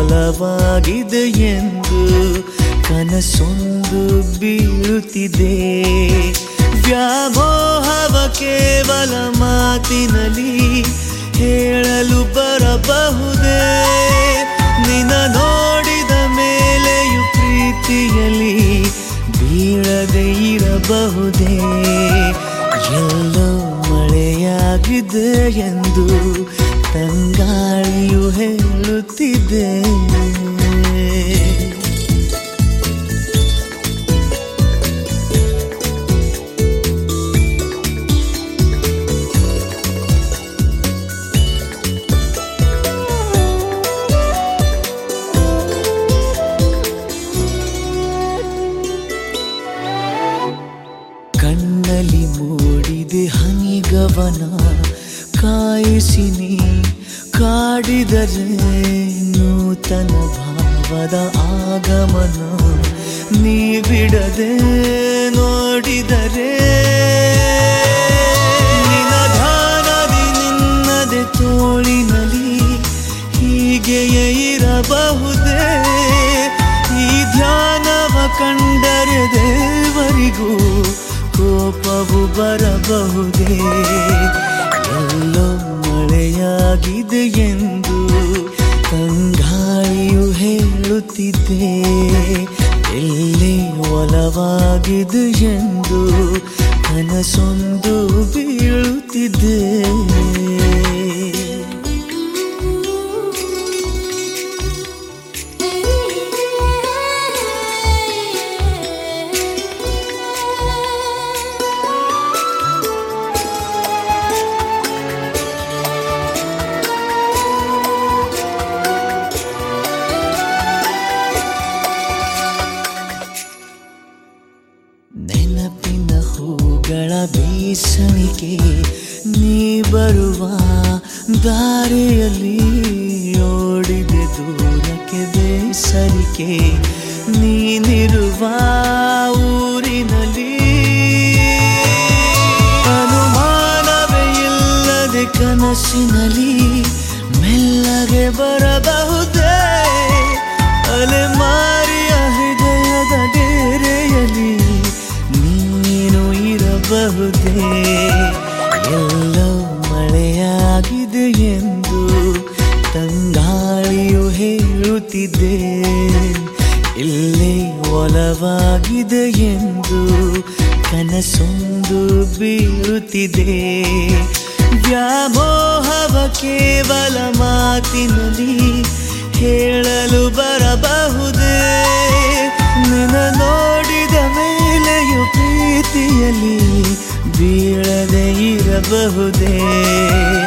ಒಲವಾಗಿದೆ ಎಂದು ಕನಸೊಂದು ಬೀಳುತ್ತಿದೆ ವ್ಯಾಮೋಹವ ಕೇವಲ ಮಾತಿನಲ್ಲಿ ಹೇಳಲು ಬರಬಹುದೇ ನಿನ ನೋಡಿದ ಮೇಲೆಯೂ ಪ್ರೀತಿಯಲ್ಲಿ ಬೀಳದೆ ಇರಬಹುದೇ ಎಲ್ಲೋ ಮಳೆಯಾಗಿದೆ ಎಂದು ತಂಗಾಳಿಯು ಹೇಳುತ್ತಿದೆ ಕಣ್ಣಲ್ಲಿ ಮೂಡಿದೆ ಹನಿಗವನ ಕಾಯಿಸಿ ನೀ ಕಾಡಿದರೆ ನೂತನ ಭಾವದ ಆಗಮನ ನೀ ಬಿಡದೆ ನೋಡಿದರೆ ನಿನ ಧ್ಯಾನದಿ ನಿನ್ನದೆ ತೋಳಿನಲ್ಲಿ ಹೀಗೆಯೇ ಇರಬಹುದೇ ಈ ಧ್ಯಾನವ ಕಂಡರೆ ದೇವರಿಗೂ ಕೋಪವು ಬರಬಹುದೇ ಎಲ್ಲೋ ಮಳೆಯಾಗಿದೆ ಎಂದು ತಂಗಾಳಿಯು ಹೇಳುತ್ತಿದೆ ಎಲ್ಲಿ ಒಲವಾಗಿದೆ ಎಂದು ಕನಸೊಂದು ಬೀಳುತ್ತಿದೆ ನೆನಪಿನ ಹೂಗಳ ಬೀಸಣಿಕೆ ನೀ ಬರುವ ದಾರಿಯಲ್ಲಿ ಓಡಿದೆ ದೂರಕ್ಕೆ ಬೇಸರಿಕೆ ನೀನಿರುವ ಊರಿನಲ್ಲಿ ಅನುಮಾನವೇ ಇಲ್ಲದೆ ಕನಸಿನಲ್ಲಿ ಮೆಲ್ಲಗೆ ಬರಬಹುದೇ ಅಲೆಮಾರಿಯ ಹೃದಯದ ಡೇರೆಯಲ್ಲಿ ನೀನು ಇರಬಹುದೇ ಎಲ್ಲೋ ಮಳೆಯಾಗಿದೆ ಎಂದು ತಂಗಾಳಿಯು ಹೇಳುತ್ತಿದೆ ಇಲ್ಲೇ ಒಲವಾಗಿದೆ ಎಂದು ಕನಸೊಂದು ಬೀಳುತ್ತಿದೆ ವ್ಯಾಮೋಹವ ಕೇವಲ ಮಾತಿನಲ್ಲಿ ಹೇಳಲು ಬರಬಹುದೇ ನಿನ ನೋಡಿದ ಮೇಲೆಯೂ ಪ್ರೀತಿಯಲ್ಲಿ ಬೀಳದೆ ಇರಬಹುದೇ